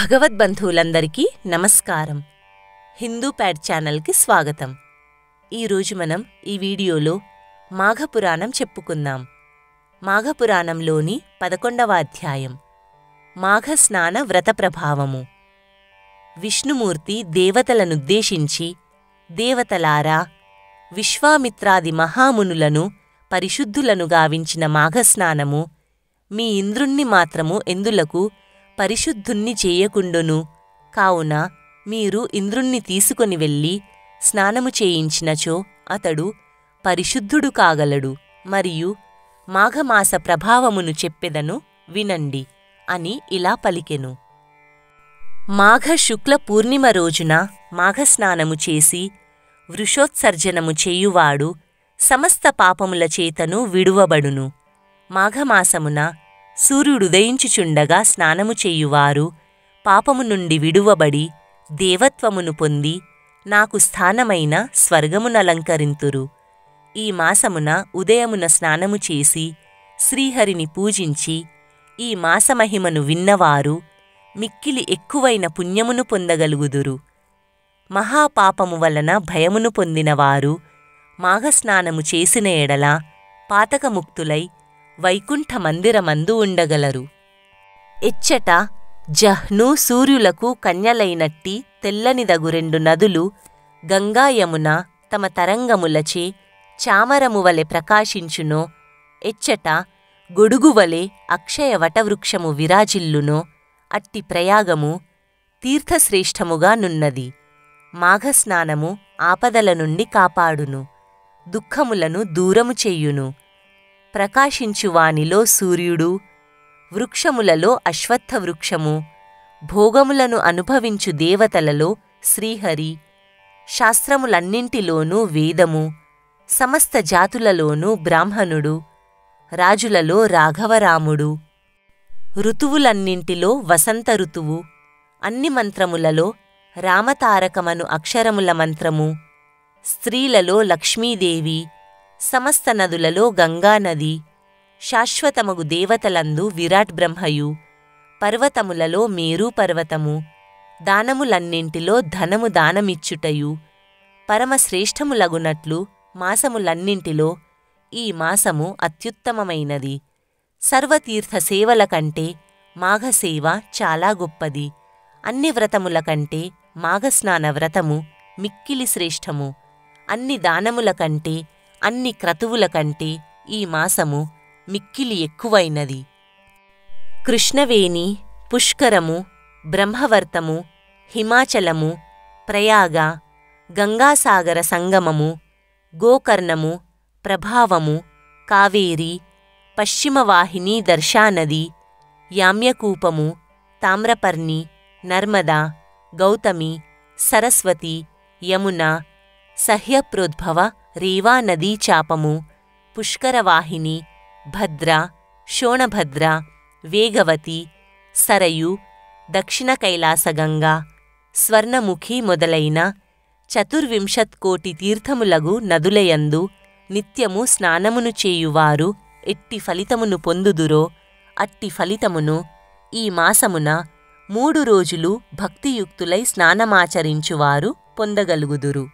భగవద్బంధువులందరికీ నమస్కారం హిందూ ప్యాడ్ ఛానల్కి స్వాగతం ఈరోజు మనం ఈ వీడియోలో మాఘపురాణం చెప్పుకుందాం మాఘపురాణంలోని పదకొండవ అధ్యాయం మాఘ స్నాన వ్రత ప్రభావము విష్ణుమూర్తి దేవతలనుద్దేశించి దేవతలారా విశ్వామిత్రాది మహామునులను పరిశుద్ధులను గావించిన మాఘస్నానము మీ ఇంద్రుణ్ణి మాత్రము ఎందులకు పరిశుద్ధుణ్ణి చేయకుండును కావున మీరు ఇంద్రుణ్ణి తీసుకొని వెళ్ళి స్నానము చేయించినచో అతడు పరిశుద్ధుడు కాగలడు మరియు మాఘమాస ప్రభావమును చెప్పెదను వినండి అని ఇలా పలికెను మాఘ శుక్ల పూర్ణిమ రోజున మాఘస్నానము చేసి వృషోత్సర్జనము చేయువాడు సమస్త పాపముల చేతను విడువబడును మాఘమాసమున సూర్యుడుదయించుచుండగా స్నానము చేయువారు పాపము నుండి విడువబడి దేవత్వమును పొంది నాకు స్థానమైన స్వర్గమునలంకరింతురు ఈ మాసమున ఉదయమున స్నానము చేసి శ్రీహరిని పూజించి ఈ మాసమహిమను విన్నవారు మిక్కిలి ఎక్కువైన పుణ్యమును పొందగలుగుదురు మహాపాపము వలన భయమును పొందినవారు మాఘస్నానము చేసిన ఎడల పాతకముక్తులై వైకుంఠ మందిరమందు ఉండగలరు ఎచ్చట జహ్ను సూర్యులకు కన్యలైనట్టి తెల్లనిదగు రెండు నదులు గంగా యమున తమ తరంగములచే చామరము వలె ప్రకాశించునో ఎచ్చట గొడుగువలె అక్షయ వటవృక్షము విరాజిల్లునో అట్టి ప్రయాగము తీర్థశ్రేష్టముగా నున్నది మాఘస్నానము ఆపదల నుండి కాపాడును దుఃఖములను దూరము చెయ్యును ప్రకాశించువానిలో సూర్యుడు వృక్షములలో అశ్వత్థ వృక్షము భోగములను అనుభవించు దేవతలలో శ్రీహరి శాస్త్రములన్నింటిలోనూ వేదము సమస్త జాతులలోనూ బ్రాహ్మణుడు రాజులలో రాఘవరాముడు ఋతువులన్నింటిలో వసంత ఋతువు అన్ని మంత్రములలో రామతారకమను అక్షరముల మంత్రము స్త్రీలలో లక్ష్మీదేవి సమస్త నదులలో గంగానది శాశ్వతమగు దేవతలందు విరాట్ బ్రహ్మయు పర్వతములలో మేరు పర్వతము దానములన్నింటిలో ధనము దానమిచ్చుటయు పరమశ్రేష్టములగునట్లు మాసములన్నింటిలో ఈ మాసము అత్యుత్తమమైనది సర్వతీర్థ సేవల కంటే మాఘసేవ చాలా గొప్పది అన్ని వ్రతముల కంటే మాఘస్నాన వ్రతము మిక్కిలి శ్రేష్టము అన్ని దానముల కంటే అన్ని క్రతువుల కంటే ఈ మాసము మిక్కిలి ఎక్కువైనది కృష్ణవేణి పుష్కరము బ్రహ్మవర్తము హిమాచలము ప్రయాగ గంగాసాగర సంగమము గోకర్ణము ప్రభావము కావేరి పశ్చిమవాహిని దర్శానది యామ్యకూపము తామ్రపర్ణి నర్మదా గౌతమి సరస్వతి యమున సహ్యప్రోద్భవ రేవా నదీ చాపము పుష్కరవాహిని భద్ర శోణభద్ర వేగవతి సరయు దక్షిణ కైలాసగంగా స్వర్ణముఖి మొదలైన చతుర్వింశత్కోటి తీర్థములగు నదులయందు నిత్యము స్నానమును చేయువారు ఎట్టి ఫలితమును పొందుదురో అట్టి ఫలితమును ఈ మాసమున మూడు రోజులు భక్తియుక్తులై స్నానమాచరించువారు పొందగలుగుదురు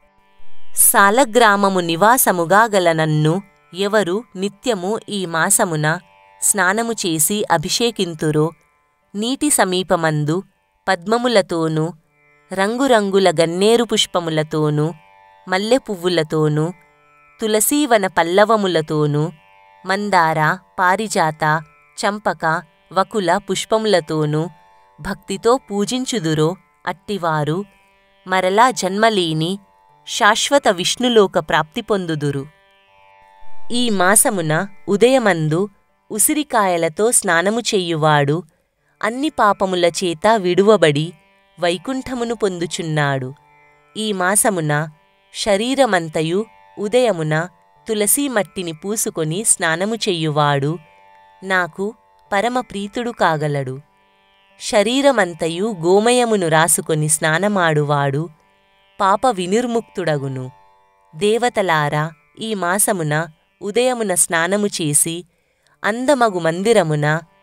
సాలగ్రామము నివాసముగా గల నన్ను ఎవరు నిత్యము ఈ మాసమున స్నానము చేసి అభిషేకింతురో నీటి సమీపమందు పద్మములతోనూ రంగురంగుల గన్నేరు పుష్పములతోనూ మల్లె పువ్వులతోనూ తులసీవన పల్లవములతోనూ మందార పారిజాత చంపక వకుల పుష్పములతోనూ భక్తితో పూజించుదురో అట్టివారు మరలా జన్మలేని శాశ్వత విష్ణులోక ప్రాప్తి పొందుదురు ఈ మాసమున ఉదయమందు ఉసిరికాయలతో స్నానము చెయ్యువాడు అన్ని పాపముల చేత విడువబడి వైకుంఠమును పొందుచున్నాడు ఈ మాసమున శరీరమంతయు ఉదయమున తులసీ మట్టిని పూసుకొని స్నానము చెయ్యువాడు నాకు పరమప్రీతుడు కాగలడు శరీరమంతయు గోమయమును రాసుకొని స్నానమాడువాడు పాప వినిర్ముక్తుడగును దేవతలారా ఈ మాసమున ఉదయమున స్నానము చేసి అందమగు మందిరమున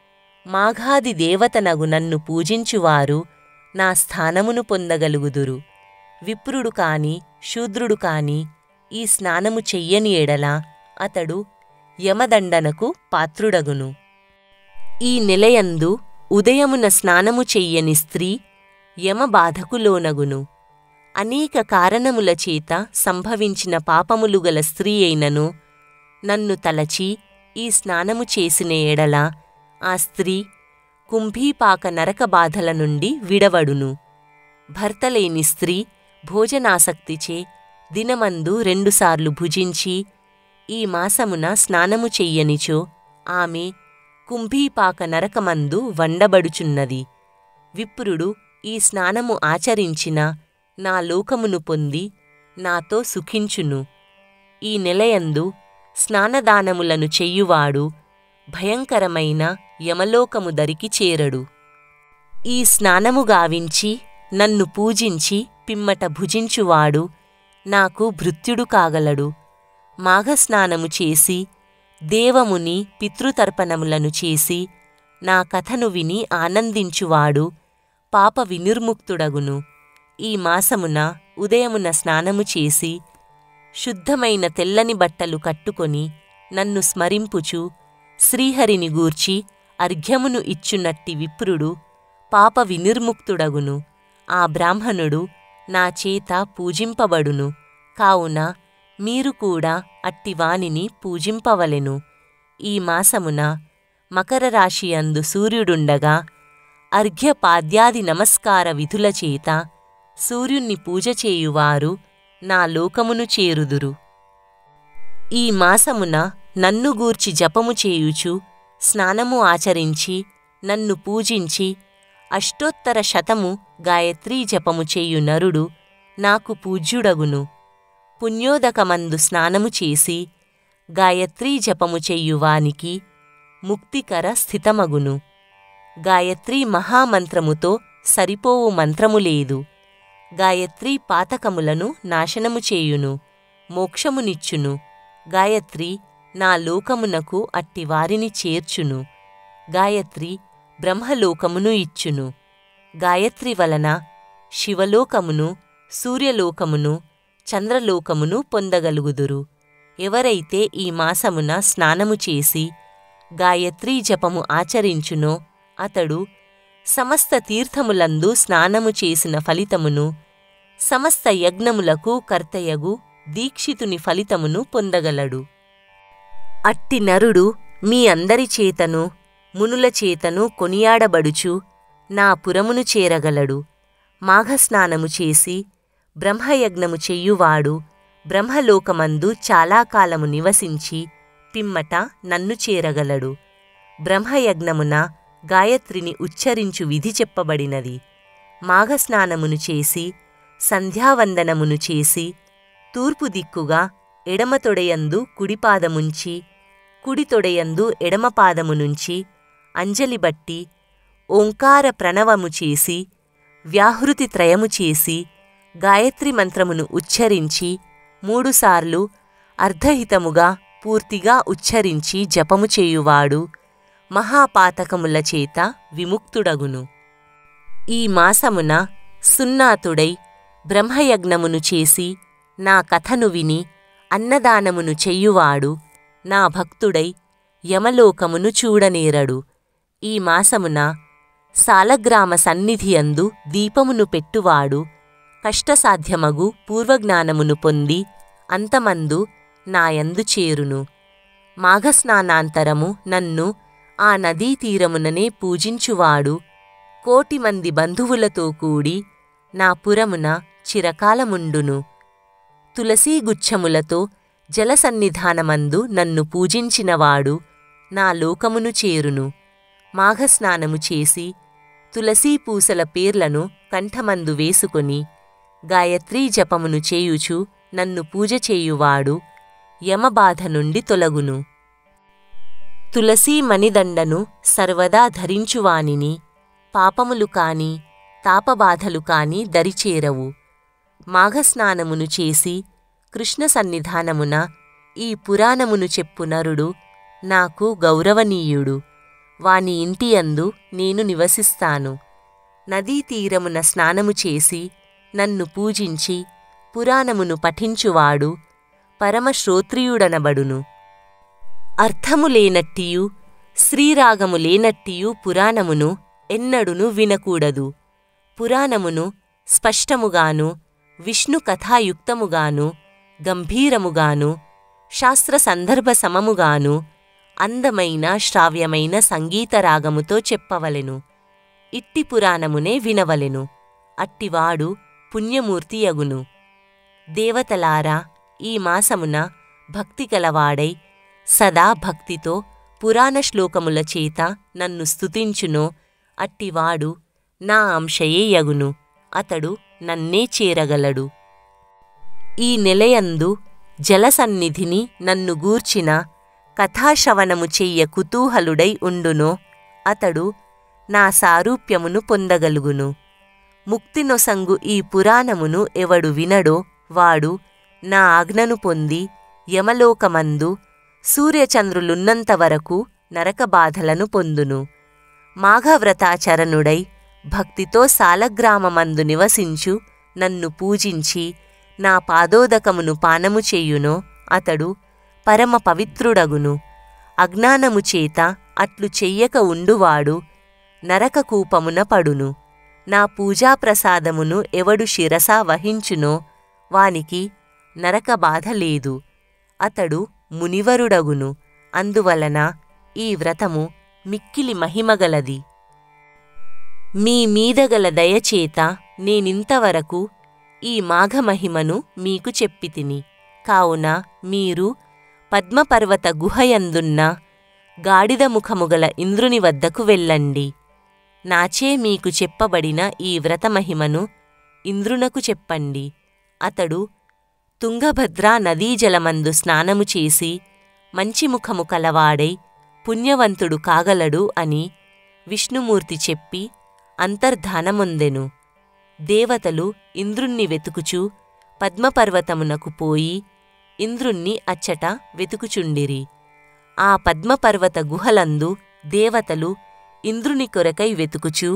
మాఘాది దేవతనగు నన్ను పూజించువారు నా స్థానమును పొందగలుగుదురు విప్రుడు కాని శూద్రుడు కాని ఈ స్నానము చెయ్యని ఎడల అతడు యమదండనకు పాత్రుడగును ఈ నెలయందు ఉదయమున స్నానము చెయ్యని స్త్రీ యమబాధకు లోనగును అనేక కారణముల చేత సంభవించిన పాపములు గల స్త్రీ అయినను నన్ను తలచి ఈ స్నానము చేసిన ఎడల ఆ స్త్రీ కుంభీపాక నరక బాధల నుండి విడవడును భర్తలేని స్త్రీ భోజనాసక్తిచే దినమందు రెండుసార్లు భుజించి ఈ మాసమున స్నానము చెయ్యనిచో ఆమె కుంభీపాక నరకమందు వండబడుచున్నది విప్రుడు ఈ స్నానము ఆచరించిన నా లోకమును పొంది నాతో సుఖించును ఈ నెలయందు స్నానదానములను చెయ్యువాడు భయంకరమైన యమలోకము దరికి చేరడు ఈ స్నానము గావించి నన్ను పూజించి పిమ్మట భుజించువాడు నాకు భృత్యుడు కాగలడు మాఘస్నానము చేసి దేవముని పితృతర్పణములను చేసి నా కథను విని ఆనందించువాడు పాప వినిర్ముక్తుడగును ఈ మాసమున ఉదయమున స్నానము చేసి శుద్ధమైన తెల్లని బట్టలు కట్టుకొని నన్ను స్మరింపుచు శ్రీహరిని గూర్చి అర్ఘ్యమును ఇచ్చునట్టి విప్రుడు పాప వినిర్ముక్తుడగును ఆ బ్రాహ్మణుడు నా చేత పూజింపబడును కావున మీరు కూడా అట్టివానిని పూజింపవలెను ఈ మాసమున మకర రాశియందు సూర్యుడుండగా అర్ఘ్యపాద్యాది నమస్కార విధుల చేత సూర్యుణ్ణి పూజ చేయువారు నా లోకమును చేరుదురు ఈ మాసమున నన్ను గూర్చి జపము చేయుచు స్నానము ఆచరించి నన్ను పూజించి అష్టోత్తర శతము గాయత్రీ జపము చేయు నరుడు నాకు పూజ్యుడగును పుణ్యోదకమందు స్నానము చేసి గాయత్రీ జపము చెయ్యువానికి ముక్తికర స్థితమగును గాయత్రీ మహామంత్రముతో సరిపోవు మంత్రము లేదు గాయత్రీ పాతకములను నాశనము చేయును మోక్షమునిచ్చును గాయత్రి నా లోకమునకు అట్టివారిని చేర్చును గాయత్రి బ్రహ్మలోకమును ఇచ్చును గాయత్రి వలన శివలోకమును సూర్యలోకమును చంద్రలోకమును పొందగలుగుదురు ఎవరైతే ఈ మాసమున స్నానము చేసి గాయత్రీ జపము ఆచరించునో అతడు సమస్త తీర్థములందు స్నానము చేసిన ఫలితమును సమస్త యజ్ఞములకు కర్తయగు దీక్షితుని ఫలితమును పొందగలడు అట్టి నరుడు మీ అందరి చేతను మునుల చేతను కొనియాడబడుచు నా పురమును చేరగలడు మాఘస్నానము చేసి బ్రహ్మయజ్ఞము చెయ్యువాడు బ్రహ్మలోకమందు చాలా కాలము నివసించి పిమ్మట నన్ను చేరగలడు బ్రహ్మయజ్ఞమున గాయత్రిని ఉచ్చరించు విధి చెప్పబడినది మాఘస్నానమును చేసి సంధ్యావందనమును చేసి తూర్పు దిక్కుగా ఎడమ తొడయందు కుడిపాదముంచి కుడి తొడయందు ఎడమ పాదమునుంచి అంజలి బట్టి ఓంకార ప్రణవము చేసి వ్యాహృతి త్రయము చేసి గాయత్రి మంత్రమును ఉచ్చరించి మూడుసార్లు అర్ధహితముగా పూర్తిగా ఉచ్చరించి జపము చేయువాడు మహాపాతకముల చేత విముక్తుడగును ఈ మాసమున సున్నాతుడై బ్రహ్మయజ్ఞమును చేసి నా కథను విని అన్నదానమును చెయ్యువాడు నా భక్తుడై యమలోకమును చూడనేరడు ఈ మాసమున సాలగ్రామ సన్నిధియందు దీపమును పెట్టువాడు కష్టసాధ్యమగు పూర్వజ్ఞానమును పొంది అంతమందు నాయందు చేరును మాఘస్నానాంతరము నన్ను ఆ నదీ తీరముననే పూజించువాడు కోటి మంది బంధువులతో కూడి నా పురమున చిరకాలముండును తులసీగుచ్ఛములతో జలసన్నిధానమందు నన్ను పూజించినవాడు నా లోకమును చేరును మాఘస్నానము చేసి తులసీ పూసల పేర్లను కంఠమందు వేసుకొని గాయత్రీ జపమును చేయుచు నన్ను పూజ చేయువాడు యమబాధ నుండి తొలగును తులసీ మణిదండను సర్వదా ధరించువానిని పాపములు కాని తాపబాధలు కాని దరిచేరవు మాఘస్నానమును చేసి కృష్ణ సన్నిధానమున ఈ పురాణమును చెప్పు నరుడు నాకు గౌరవనీయుడు వాని ఇంటి అందు నేను నివసిస్తాను నదీ తీరమున స్నానము చేసి నన్ను పూజించి పురాణమును పఠించువాడు పరమశ్రోత్రియుడనబడును అర్థము లేనట్టియు శ్రీరాగము లేనట్టియు పురాణమును ఎన్నడును వినకూడదు పురాణమును స్పష్టముగాను విష్ణు కథాయుక్తముగాను గంభీరముగాను శాస్త్ర సందర్భ సమముగాను అందమైన శ్రావ్యమైన సంగీత రాగముతో చెప్పవలెను ఇట్టి పురాణమునే వినవలెను అట్టివాడు పుణ్యమూర్తి యగును దేవతలారా ఈ మాసమున భక్తి గలవాడై సదా భక్తితో పురాణ శ్లోకముల చేత నన్ను స్తుతించునో అట్టివాడు నా అంశయే యగును అతడు నన్నే చేరగలడు ఈ నెలయందు జలసన్నిధిని నన్ను గూర్చిన కథాశ్రవణము చెయ్య కుతూహలుడై ఉండునో అతడు నా సారూప్యమును పొందగలుగును ముక్తినొసంగు ఈ పురాణమును ఎవడు వినడో వాడు నా ఆజ్ఞను పొంది యమలోకమందు సూర్యచంద్రులున్నంత వరకు నరకబాధలను పొందును మాఘవ్రతాచరణుడై భక్తితో సాలగ్రామమందు నివసించు నన్ను పూజించి నా పాదోదకమును పానము చెయ్యునో అతడు పరమ పవిత్రుడగును అజ్ఞానము చేత అట్లు చెయ్యక ఉండువాడు నరకకూపమున పడును నా పూజాప్రసాదమును ఎవడు శిరసా వహించునో వానికి నరక బాధ లేదు అతడు మునివరుడగును అందువలన ఈ వ్రతము మిక్కిలి మహిమగలది మీ మీదగల దయచేత నేనింతవరకు ఈ మాఘమహిమను మీకు చెప్పితిని కావున మీరు పద్మపర్వత గుహయందున్న గాడిద ముఖముగల ఇంద్రుని వద్దకు వెళ్ళండి నాచే మీకు చెప్పబడిన ఈ వ్రతమహిమను ఇంద్రునకు చెప్పండి అతడు తుంగభద్రా నదీజలమందు స్నానము చేసి మంచి ముఖము కలవాడై పుణ్యవంతుడు కాగలడు అని విష్ణుమూర్తి చెప్పి అంతర్ధానమొందెను దేవతలు ఇంద్రుణ్ణి వెతుకుచూ పద్మపర్వతమునకు పోయి ఇంద్రుణ్ణి అచ్చట వెతుకుచుండిరి ఆ పద్మపర్వత గుహలందు దేవతలు ఇంద్రుని కొరకై వెతుకుచూ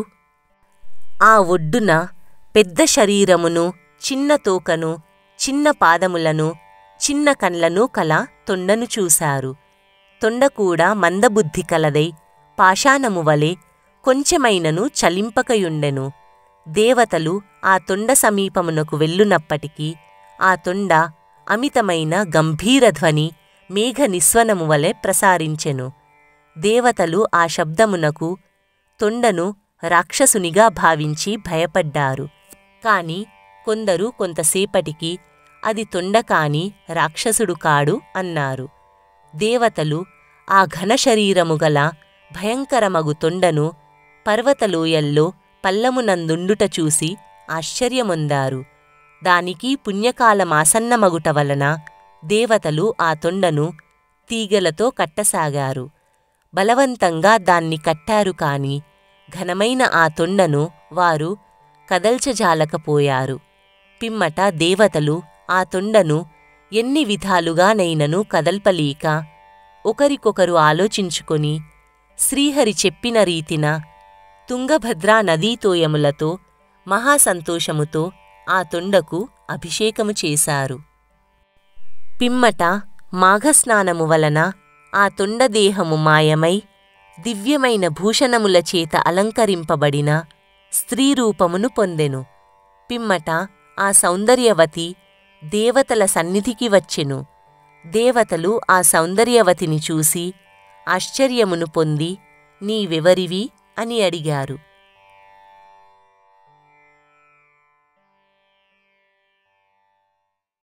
ఆ ఒడ్డున పెద్ద శరీరమును చిన్న తోకను చిన్న పాదములను చిన్న కండ్లను కల తొండను చూశారు తొండ కూడా మందబుద్ధి కలదై పాషాణము వలె కొంచెమైనను చలింపకయుండెను దేవతలు ఆ తొండ సమీపమునకు వెళ్ళునప్పటికీ ఆ తొండ అమితమైన గంభీరధ్వని మేఘ నిస్వనము వలె ప్రసారించెను దేవతలు ఆ శబ్దమునకు తొండను రాక్షసునిగా భావించి భయపడ్డారు కాని కొందరు కొంతసేపటికి అది తొండ కాని రాక్షసుడు కాడు అన్నారు దేవతలు ఆ ఘన శరీరము గల భయంకరమగు తొండను పర్వతలోయల్లో పల్లమునందుండుట చూసి ఆశ్చర్యమొందారు దానికి పుణ్యకాలమాసన్నమగుట వలన దేవతలు ఆ తొండను తీగలతో కట్టసాగారు బలవంతంగా దాన్ని కట్టారు కాని ఘనమైన ఆ తొండను వారు కదల్చజాలకపోయారు పిమ్మట దేవతలు ఆ తొండను ఎన్ని విధాలుగానైనను కదల్పలేక ఒకరికొకరు ఆలోచించుకొని శ్రీహరి చెప్పిన రీతిన తుంగభద్రా నదీతోయములతో మహాసంతోషముతో ఆ తొండకు అభిషేకము చేశారు పిమ్మట మాఘస్నానము వలన ఆ తొండదేహము మాయమై దివ్యమైన భూషణముల చేత అలంకరింపబడిన స్త్రీరూపమును పొందెను పిమ్మట ఆ సౌందర్యవతి దేవతల సన్నిధికి వచ్చెను దేవతలు ఆ సౌందర్యవతిని చూసి ఆశ్చర్యమును పొంది నీవెవరివి అని అడిగారు